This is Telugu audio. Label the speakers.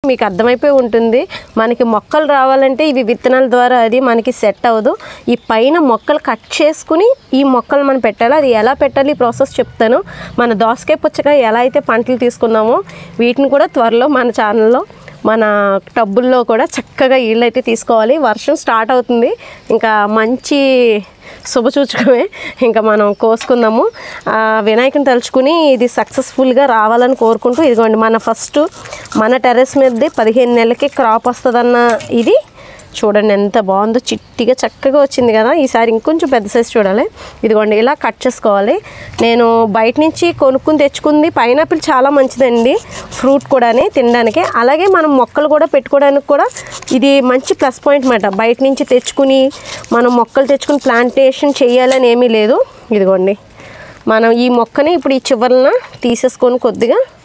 Speaker 1: మీకు అర్థమైపోయి ఉంటుంది మనకి మొక్కలు రావాలంటే ఇవి విత్తనాల ద్వారా అది మనకి సెట్ అవ్వదు ఈ పైన మొక్కలు కట్ చేసుకుని ఈ మొక్కలు మనం పెట్టాలి అది ఎలా పెట్టాలి ఈ ప్రాసెస్ చెప్తాను మన దోసకాయ పుచ్చకాయ ఎలా అయితే పంటలు తీసుకున్నామో వీటిని కూడా త్వరలో మన ఛానల్లో మన టబ్బుల్లో కూడా చక్కగా ఇళ్ళు అయితే తీసుకోవాలి వర్షం స్టార్ట్ అవుతుంది ఇంకా మంచి శుభసూచకమే ఇంకా మనం కోసుకుందాము ఆ, వినాయకుని తలుచుకుని ఇది సక్సెస్ఫుల్గా రావాలని కోరుకుంటూ ఇదిగోండి మన ఫస్ట్ మన టెర్రస్ మీదది పదిహేను నెలలకి క్రాప్ వస్తుందన్న ఇది చూడండి ఎంత బాగుందో చిట్టిగా చక్కగా వచ్చింది కదా ఈసారి ఇంకొంచెం పెద్ద సైజ్ చూడాలి ఇదిగోండి ఇలా కట్ చేసుకోవాలి నేను బయట నుంచి కొనుక్కుని తెచ్చుకుంది పైనాపిల్ చాలా మంచిదండి ఫ్రూట్ కూడాని తినడానికి అలాగే మనం మొక్కలు కూడా పెట్టుకోవడానికి కూడా ఇది మంచి ప్లస్ పాయింట్ అన్నమాట బయట నుంచి తెచ్చుకుని మనం మొక్కలు తెచ్చుకుని ప్లాంటేషన్ చేయాలని ఏమీ లేదు ఇదిగోండి మనం ఈ మొక్కని ఇప్పుడు ఈ చివరన తీసేసుకొని కొద్దిగా